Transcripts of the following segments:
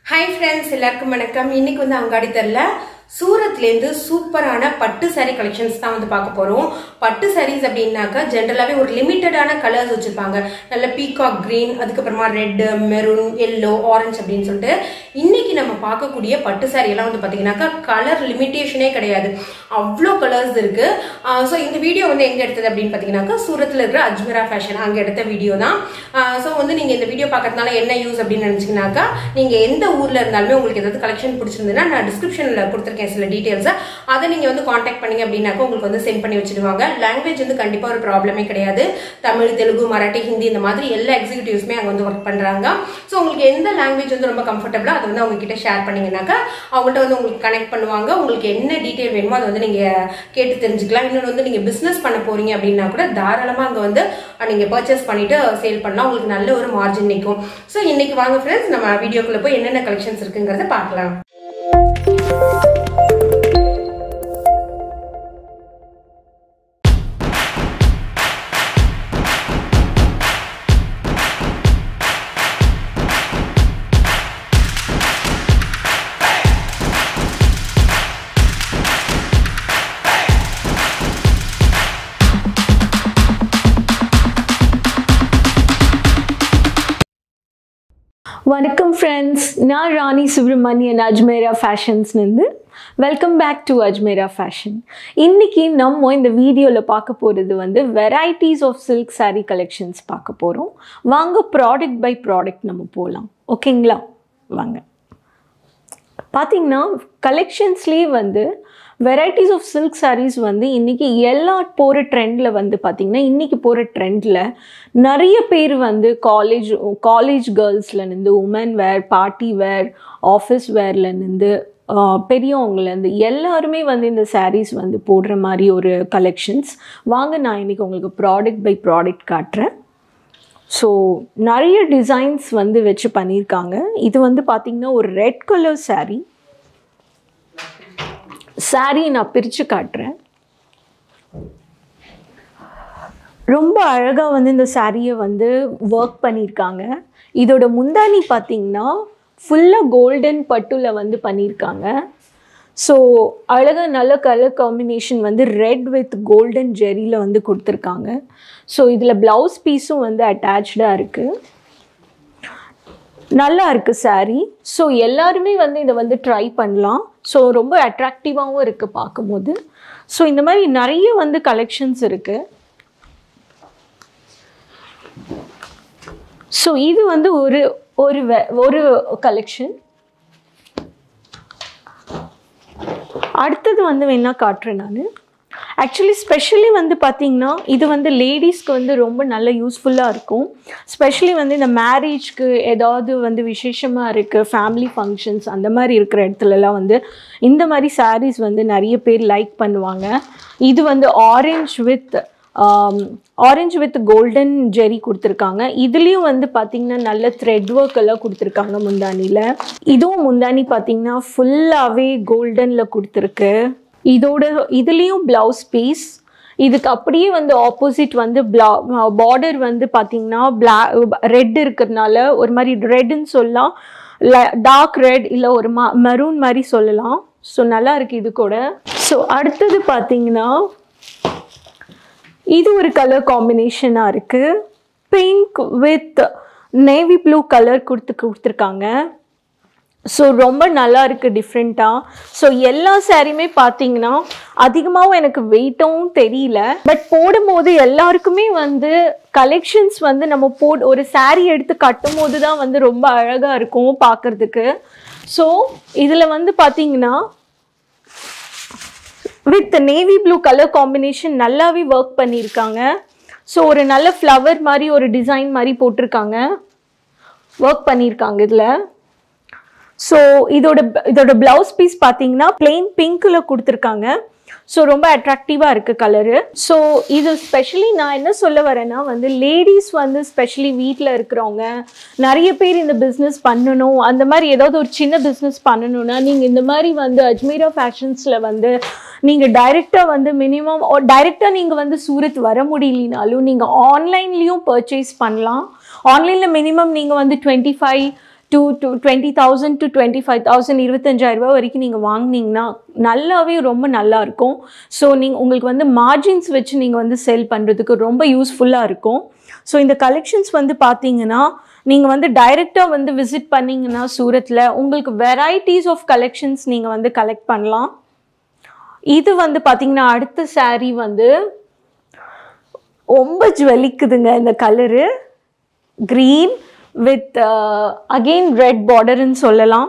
hi friends எல்லாருக்கும் வணக்கம் இன்னைக்கு வந்து அங்காடி தெருல சூரத்லேருந்து சூப்பரான பட்டு saree கலெக்ஷன்ஸ் தான் வந்து பார்க்க போகிறோம் பட்டு sarees அப்படின்னாக்கா ஜென்ரலாகவே ஒரு லிமிட்டடான கலர்ஸ் வச்சுருப்பாங்க நல்ல பீகாக் க்ரீன் அதுக்கப்புறமா ரெட்டு மெரூன் எல்லோ ஆரஞ்சு அப்படின்னு சொல்லிட்டு இன்னைக்கு நம்ம பார்க்கக்கூடிய பட்டு saree எல்லாம் வந்து பார்த்தீங்கன்னாக்கா கலர் லிமிட்டேஷனே கிடையாது அவ்வளோ கலர்ஸ் இருக்கு ஸோ இந்த வீடியோ வந்து எங்கே எடுத்தது அப்படின்னு பார்த்தீங்கன்னாக்கா சூரத்தில் இருக்கிற அஜ்மரா ஃபேஷன் அங்கே எடுத்த வீடியோ தான் ஸோ வந்து நீங்கள் இந்த வீடியோ பார்க்கறதுனால என்ன யூஸ் அப்படின்னு நினச்சிங்கனாக்கா நீங்கள் எந்த ஊரில் இருந்தாலுமே உங்களுக்கு ஏதாவது கலெக்ஷன் பிடிச்சிருந்ததுன்னா நான் டிஸ்கிரிப்ஷனில் கொடுத்துருக்கேன் சில டீட்டெயில்ஸை அதை நீங்கள் வந்து காண்டாக்ட் பண்ணீங்க அப்படின்னாக்கா உங்களுக்கு வந்து சென்ட் பண்ணி வச்சிடுவாங்க லாங்குவேஜ் வந்து கண்டிப்பாக ஒரு ப்ராப்ளமே கிடையாது தமிழ் தெலுங்கு மராட்டி ஹிந்தி இந்த மாதிரி எல்லா எக்ஸிக்யூட்டிவ்ஸுமே அங்கே வந்து ஒர்க் பண்ணுறாங்க ஸோ உங்களுக்கு எந்த லாங்குவேஜ் வந்து ரொம்ப கம்ஃபர்டபுளாக அதை வந்து அவங்க கிட்ட ஷேர் பண்ணீங்கன்னாக்கா அவங்கள்ட்ட வந்து உங்களுக்கு கனெக்ட் பண்ணுவாங்க உங்களுக்கு என்ன டீட்டெயில் வேணுமோ அதை வந்து நீங்கள் கேட்டு தெரிஞ்சுக்கலாம் இன்னொன்று வந்து நீங்கள் பிஸ்னஸ் பண்ண போறீங்க அப்படின்னா கூட தாராளமாக அங்கே வந்து நீங்கள் பர்ச்சேஸ் பண்ணிட்டு சேல் பண்ணலாம் உங்களுக்கு நல்ல ஒரு மார்ஜின் நிற்கும் ஸோ இன்னைக்கு வாங்க ஃப்ரெண்ட்ஸ் நம்ம வீடியோக்குள்ளே போய் என்னென்ன கலெக்ஷன்ஸ் இருக்குங்கிறத பார்க்கலாம் வணக்கம் ஃப்ரெண்ட்ஸ் நான் ராணி சுப்ரமணியன் அஜ்மேரா ஃபேஷன்ஸ்லேருந்து welcome back to Ajmera fashion இன்னைக்கு நம்ம இந்த வீடியோவில் பார்க்க போகிறது வந்து varieties of silk saree collections பார்க்க போகிறோம் வாங்க ப்ராடக்ட் பை ப்ராடக்ட் நம்ம போகலாம் ஓகேங்களா வாங்க பார்த்தீங்கன்னா கலெக்ஷன்ஸ்லேயே வந்து வெரைட்டிஸ் ஆஃப் சில்க் sarees வந்து இன்றைக்கி எல்லா போகிற ட்ரெண்டில் வந்து பார்த்திங்கன்னா இன்றைக்கி போகிற ட்ரெண்டில் நிறைய பேர் வந்து காலேஜ் காலேஜ் கேர்ள்ஸ்லேருந்து women wear party wear office வேர்லேருந்து பெரியவங்கலேருந்து எல்லாருமே வந்து இந்த sarees வந்து போடுற மாதிரி ஒரு கலெக்ஷன்ஸ் வாங்க நான் இன்றைக்கி உங்களுக்கு ப்ராடக்ட் பை ப்ராடக்ட் காட்டுறேன் ஸோ நிறைய டிசைன்ஸ் வந்து வச்சு பண்ணியிருக்காங்க இது வந்து பார்த்திங்கன்னா ஒரு ரெட் கலர் saree saree நான் பிரித்து காட்டுறேன் ரொம்ப அழகாக வந்து இந்த சாரியை வந்து ஒர்க் பண்ணியிருக்காங்க இதோட முந்தானி பார்த்திங்கன்னா ஃபுல்லாக கோல்டன் பட்டுல வந்து பண்ணியிருக்காங்க ஸோ அழகாக நல்ல கலர் காம்பினேஷன் வந்து ரெட் வித் கோல்டன் ஜெரியில் வந்து கொடுத்துருக்காங்க ஸோ இதில் ப்ளவுஸ் பீஸும் வந்து அட்டாச்சாக இருக்குது நல்லா இருக்குது saree ஸோ எல்லாருமே வந்து இதை வந்து ட்ரை பண்ணலாம் ஸோ ரொம்ப அட்ராக்டிவாகவும் இருக்குது பார்க்கும்போது ஸோ இந்த மாதிரி நிறைய வந்து கலெக்ஷன்ஸ் இருக்குது ஸோ இது வந்து ஒரு ஒரு ve- ஒரு கலெக்ஷன் அடுத்தது வந்து வேணா காட்டுறேன் நான் ஆக்சுவலி ஸ்பெஷலி வந்து பார்த்தீங்கன்னா இது வந்து லேடிஸ்க்கு வந்து ரொம்ப நல்ல யூஸ்ஃபுல்லாக இருக்கும் ஸ்பெஷலி வந்து இந்த மேரேஜ்க்கு ஏதாவது வந்து விசேஷமாக இருக்குது ஃபேமிலி ஃபங்க்ஷன்ஸ் அந்த மாதிரி இருக்கிற இடத்துலலாம் வந்து இந்த மாதிரி sarees வந்து நிறைய பேர் லைக் பண்ணுவாங்க இது வந்து orange with orange with golden zari கொடுத்துருக்காங்க இதுலேயும் வந்து பார்த்தீங்கன்னா நல்ல த்ரெட் ஒர்க் எல்லாம் கொடுத்துருக்காங்க முந்தானியில் இதுவும் முந்தானி பார்த்தீங்கன்னா ஃபுல்லாகவே கோல்டனில் கொடுத்துருக்கு இதோட இதுலேயும் ப்ளவுஸ் பீஸ் இதுக்கு அப்படியே வந்து ஆப்போசிட் வந்து பார்டர் வந்து பார்த்தீங்கன்னா பிளா ரெட் இருக்கிறதுனால ஒரு மாதிரி ரெட்டுன்னு சொல்லலாம் டார்க் ரெட் இல்லை ஒரு மா மெரூன் மாதிரி சொல்லலாம் ஸோ நல்லா இருக்குது இது கூட ஸோ அடுத்தது பார்த்தீங்கன்னா இது ஒரு கலர் காம்பினேஷனாக இருக்குது pink with navy blue colour கொடுத்து கொடுத்துருக்காங்க ஸோ ரொம்ப நல்லா இருக்குது டிஃப்ரெண்ட்டாக ஸோ எல்லா சாரியுமே பார்த்தீங்கன்னா அதிகமாகவும் எனக்கு வெயிட்டும் தெரியல பட் போடும்போது எல்லாருக்குமே வந்து கலெக்ஷன்ஸ் வந்து நம்ம போட் ஒரு saree எடுத்து கட்டும் போது தான் வந்து ரொம்ப அழகாக இருக்கும் பார்க்குறதுக்கு ஸோ இதில் வந்து பார்த்தீங்கன்னா with navy blue colour combination நல்லாவே ஒர்க் பண்ணியிருக்காங்க ஸோ ஒரு நல்ல ஃப்ளவர் மாதிரி ஒரு டிசைன் மாதிரி போட்டிருக்காங்க ஒர்க் பண்ணியிருக்காங்க இதில் ஸோ இதோட இதோட ப்ளவுஸ் பீஸ் பார்த்தீங்கன்னா plain பிங்க்கில் கொடுத்துருக்காங்க ஸோ ரொம்ப அட்ராக்டிவாக இருக்குது கலரு ஸோ இது ஸ்பெஷலி நான் என்ன சொல்ல வரேன்னா வந்து லேடிஸ் வந்து ஸ்பெஷலி வீட்டில் இருக்கிறவங்க நிறைய பேர் இந்த பிஸ்னஸ் பண்ணணும் அந்த மாதிரி ஏதாவது ஒரு சின்ன பிஸ்னஸ் பண்ணணும்னா நீங்கள் இந்த மாதிரி வந்து அஜ்மீரா ஃபேஷன்ஸில் வந்து நீங்கள் டைரெக்டாக வந்து மினிமம் டைரெக்டாக நீங்கள் வந்து சூரத் வர முடியலனாலும் நீங்கள் ஆன்லைன்லேயும் பர்ச்சேஸ் பண்ணலாம் ஆன்லைனில் மினிமம் நீங்கள் வந்து twenty five to to twenty thousand to twenty five thousand இருபத்தஞ்சாயிரம் ரூபாய் வரைக்கும் நீங்கள் வாங்குனீங்கன்னா நல்லாவே ரொம்ப நல்லா இருக்கும் ஸோ நீங்கள் உங்களுக்கு வந்து மார்ஜின்ஸ் வச்சு நீங்கள் வந்து செல் பண்ணுறதுக்கு ரொம்ப யூஸ்ஃபுல்லாக இருக்கும் ஸோ இந்த கலெக்ஷன்ஸ் வந்து பார்த்தீங்கன்னா நீங்கள் வந்து டைரெக்டாக வந்து விசிட் பண்ணிங்கன்னா சூரத்தில் உங்களுக்கு வெரைட்டிஸ் ஆஃப் கலெக்ஷன்ஸ் நீங்கள் வந்து கலெக்ட் பண்ணலாம் இது வந்து பார்த்தீங்கன்னா அடுத்த saree வந்து ரொம்ப ஜுவலிக்குதுங்க இந்த colour green with again red பார்டர்னு சொல்லலாம்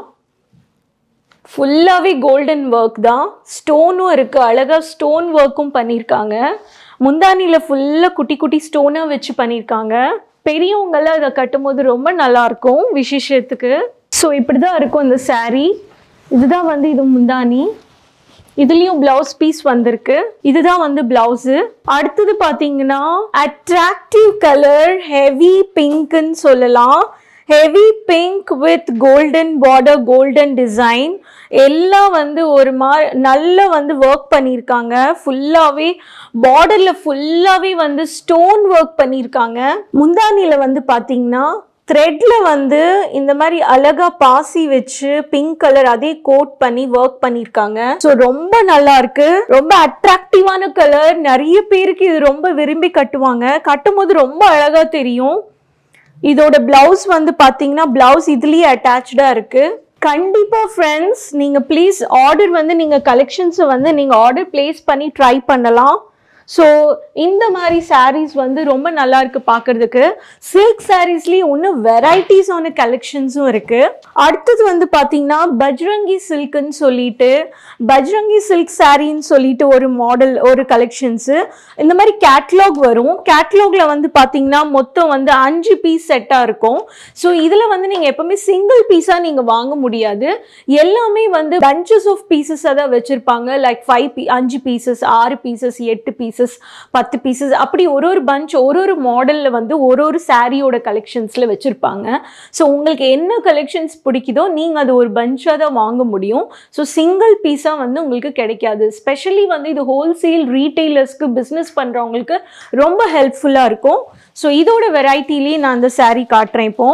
ஃபுல்லாகவே கோல்டன் ஒர்க் தான் ஸ்டோனும் இருக்குது அழகாக ஸ்டோன் ஒர்க்கும் பண்ணியிருக்காங்க முந்தானியில் ஃபுல்லாக குட்டி குட்டி ஸ்டோனாக வச்சு பண்ணியிருக்காங்க பெரியவங்கெல்லாம் இதை கட்டும்போது ரொம்ப நல்லாயிருக்கும் விசேஷத்துக்கு ஸோ இப்படி தான் இருக்கும் இந்த saree இதுதான் வந்து இது முந்தானி இதுலயும் பிளவுஸ் பீஸ் வந்திருக்கு இதுதான் வந்து பிளவுஸு அடுத்தது பாத்தீங்கன்னா அட்ராக்டிவ் கலர் ஹெவி பிங்க்னு சொல்லலாம் heavy pink with golden border golden design எல்லாம் வந்து ஒரு மா நல்ல வந்து ஒர்க் பண்ணியிருக்காங்க ஃபுல்லாகவே பார்டரில் ஃபுல்லாகவே வந்து ஸ்டோன் ஒர்க் பண்ணியிருக்காங்க முந்தானியில் வந்து பார்த்தீங்கன்னா த்ரெட்ல வந்து இந்த மாதிரி அழகா பாசி வச்சு பிங்க் கலர் அதே கோட் பண்ணி ஒர்க் பண்ணிருக்காங்க ஸோ ரொம்ப நல்லா இருக்கு ரொம்ப அட்ராக்டிவான கலர் நிறைய பேருக்கு இது ரொம்ப விரும்பி கட்டுவாங்க கட்டும் போது ரொம்ப அழகா தெரியும் இதோட பிளவுஸ் வந்து பாத்தீங்கன்னா பிளவுஸ் இதுலயே அட்டாச்சா இருக்கு கண்டிப்பா ஃப்ரெண்ட்ஸ் நீங்க ப்ளீஸ் ஆர்டர் வந்து நீங்க கலெக்ஷன்ஸை வந்து நீங்க ஆர்டர் பிளேஸ் பண்ணி ட்ரை பண்ணலாம் ஸோ இந்த மாதிரி sarees வந்து ரொம்ப நல்லா இருக்கு பார்க்கறதுக்கு சில்க் சாரீஸ்லேயே இன்னும் வெரைட்டிஸான கலெக்ஷன்ஸும் இருக்கு அடுத்தது வந்து பார்த்தீங்கன்னா பஜ்ரங்கி சில்க்னு சொல்லிட்டு பஜ்ரங்கி சில்க் சாரின்னு சொல்லிட்டு ஒரு மாடல் ஒரு கலெக்ஷன்ஸு இந்த மாதிரி கேட்லாக் வரும் கேட்லாக்ல வந்து பார்த்தீங்கன்னா மொத்தம் வந்து அஞ்சு பீஸ் செட்டாக இருக்கும் ஸோ இதில் வந்து நீங்கள் எப்பவுமே சிங்கிள் பீஸாக நீங்கள் வாங்க முடியாது எல்லாமே வந்து பஞ்சஸ் ஆஃப் பீசஸாக தான் வச்சுருப்பாங்க லைக் ஃபைவ் பீ அஞ்சு பீசஸ் ஆறு பீசஸ் எட்டு பீசஸ் பத்து பீசஸ் அப்படி ஒரு ஒரு பஞ்ச் ஒரு ஒரு மாடலில் வந்து ஒரு ஒரு சாரியோட கலெக்ஷன்ஸில் வச்சுருப்பாங்க ஸோ உங்களுக்கு என்ன கலெக்ஷன்ஸ் பிடிக்குதோ நீங்கள் அது ஒரு பஞ்சாக தான் வாங்க முடியும் ஸோ சிங்கிள் பீஸாக வந்து உங்களுக்கு கிடைக்காது ஸ்பெஷலி வந்து இது ஹோல்சேல் ரீட்டெய்லர்ஸ்க்கு பிஸ்னஸ் பண்ணுறவங்களுக்கு ரொம்ப ஹெல்ப்ஃபுல்லாக இருக்கும் ஸோ இதோட வெரைட்டிலேயே நான் அந்த saree காட்டுறேன் இப்போ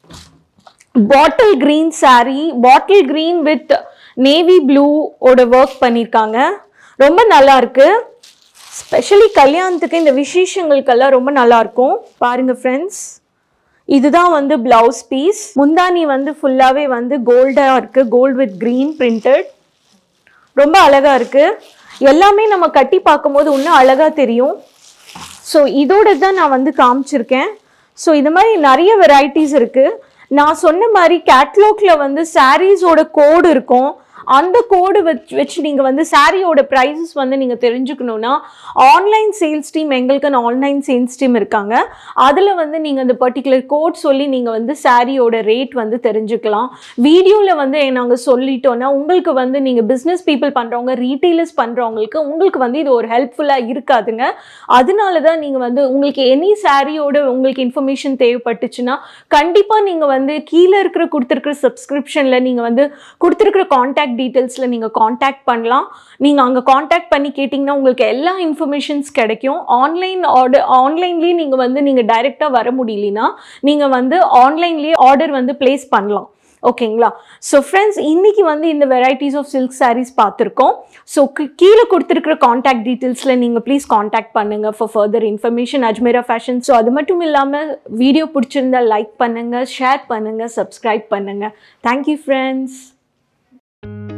bottle green saree bottle green with navy blue ஓட ஒர்க் பண்ணியிருக்காங்க ரொம்ப நல்லா இருக்கு ஸ்பெஷலி கல்யாணத்துக்கு இந்த விசேஷங்களுக்கெல்லாம் ரொம்ப நல்லா இருக்கும் பாருங்க ஃப்ரெண்ட்ஸ் இதுதான் வந்து பிளவுஸ் பீஸ் முந்தானி வந்து ஃபுல்லாகவே வந்து கோல்டாக இருக்கு கோல்ட் வித் கிரீன் பிரிண்டட் ரொம்ப அழகா இருக்கு எல்லாமே நம்ம கட்டி பார்க்கும்போது இன்னும் அழகா தெரியும் ஸோ இதோட தான் நான் வந்து காமிச்சிருக்கேன் ஸோ இது மாதிரி நிறைய வெரைட்டிஸ் இருக்கு நான் சொன்ன மாதிரி கேட்லாக்ல வந்து சாரீஸோட கோடு இருக்கும் அந்த கோடு வச்சு வச்சு நீங்கள் வந்து சாரியோட ப்ரைஸஸ் வந்து நீங்கள் தெரிஞ்சுக்கணுன்னா ஆன்லைன் சேல்ஸ் டீம் எங்களுக்குன்னு ஆன்லைன் சேல்ஸ் டீம் இருக்காங்க அதில் வந்து நீங்கள் அந்த பர்டிகுலர் கோட் சொல்லி நீங்கள் வந்து சாரியோட ரேட் வந்து தெரிஞ்சுக்கலாம் வீடியோவில் வந்து நாங்கள் சொல்லிட்டோன்னா உங்களுக்கு வந்து நீங்கள் பிஸ்னஸ் பீப்புள் பண்ணுறவங்க ரீட்டெயிலர்ஸ் பண்ணுறவங்களுக்கு உங்களுக்கு வந்து இது ஒரு ஹெல்ப்ஃபுல்லாக இருக்காதுங்க அதனால தான் நீங்கள் வந்து உங்களுக்கு எனி சாரியோட உங்களுக்கு இன்ஃபர்மேஷன் தேவைப்பட்டுச்சுன்னா கண்டிப்பாக நீங்கள் வந்து கீழே இருக்கிற கொடுத்துருக்குற சப்ஸ்கிரிப்ஷனில் நீங்கள் வந்து கொடுத்துருக்குற காண்டாக்ட் டீட்டெயில்ஸில் நீங்கள் காண்டாக்ட் பண்ணலாம் நீங்கள் அங்கே காண்டாக்ட் பண்ணி கேட்டிங்கன்னா உங்களுக்கு எல்லா இன்ஃபர்மேஷன்ஸ் கிடைக்கும் ஆன்லைன் ஆர்டர் ஆன்லைன்லேயே நீங்கள் வந்து நீங்கள் டைரெக்டாக வர முடியலனா நீங்கள் வந்து ஆன்லைன்லேயே ஆர்டர் வந்து ப்ளேஸ் பண்ணலாம் ஓகேங்களா ஸோ ஃப்ரெண்ட்ஸ் இன்னைக்கு வந்து இந்த வெரைட்டிஸ் ஆஃப் சில்க் சாரீஸ் பார்த்துருக்கோம் ஸோ கீழே கொடுத்துருக்குற காண்டாக்ட் டீட்டெயில்ஸில் நீங்கள் ப்ளீஸ் காண்டாக்ட் பண்ணுங்கள் for further information Ajmera fashion so அது மட்டும் இல்லாமல் வீடியோ பிடிச்சிருந்தா லைக் பண்ணுங்கள் ஷேர் பண்ணுங்கள் சப்ஸ்கிரைப் பண்ணுங்கள் தேங்க்யூ ஃப்ரெண்ட்ஸ்